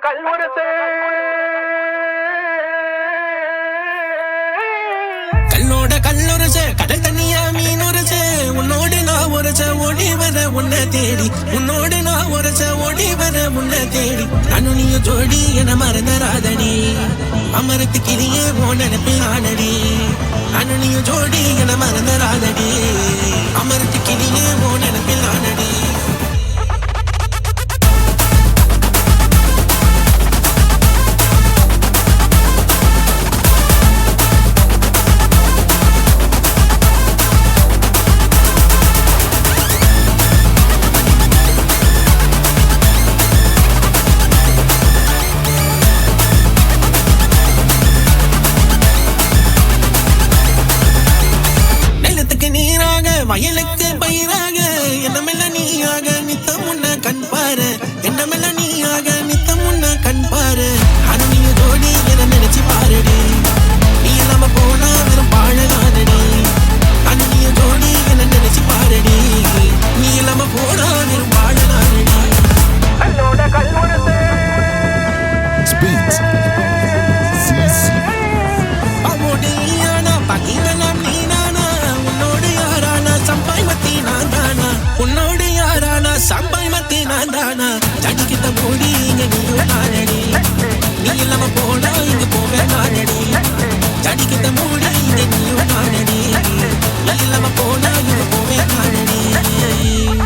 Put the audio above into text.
கல்முரசு கல்லோட கல்லுரச கடல் தண்ணியா மீன் உரச உன்னோடு நான் உரச ஓடி வர உன்னை தேடி உன்னோடு நான் உரச ஓடி வர உன்னை தேடி நானும் நீயும் ஜோடி என மறந்தராதடி அமரத்து கிளியே ஓ நினைப்பில் ஆனடி நானும் நீயும் ஜோடி என மறந்தராதடி அமரத்து கிளியே ஓ நினைப்பில் ஆனடி நிலத்துக்கு நீராக வயலுக்கு பயிராக என்னமெல்ல நீயாக நித்தம் உன்ன கண் பாரு என்னமெல்ல நீயாக நித்தம் உன்ன கண் பாரு அது நீ ஜோடி என நினைச்சு பாருடி நீ இல்லாம போனா வெறும் பாழகானடி அது நீ ஜோடி என நினைச்சு பாருடி நீ இல்லாம போனா வெறும் பாழகானடி கல்லோட கல்முரசு Speeds. CC. அவனோடு நீயானா பகிரலாம் நீனானா உன்னோடு யாரானா சம்பாய் மத்தி நான் தானா உன்னோடு யாரானா சம்பாய் மத்தி நான் தானா ஜடிக்கிட்ட போடி இங்க நீயும் நானடி நீ இல்லாம போனா இங்க போவேன் நானடி ஜடிக்கிட்ட மூடி இங்க நீயும் நானடி நீ இல்லாம போனா இங்க போவேன் நானடி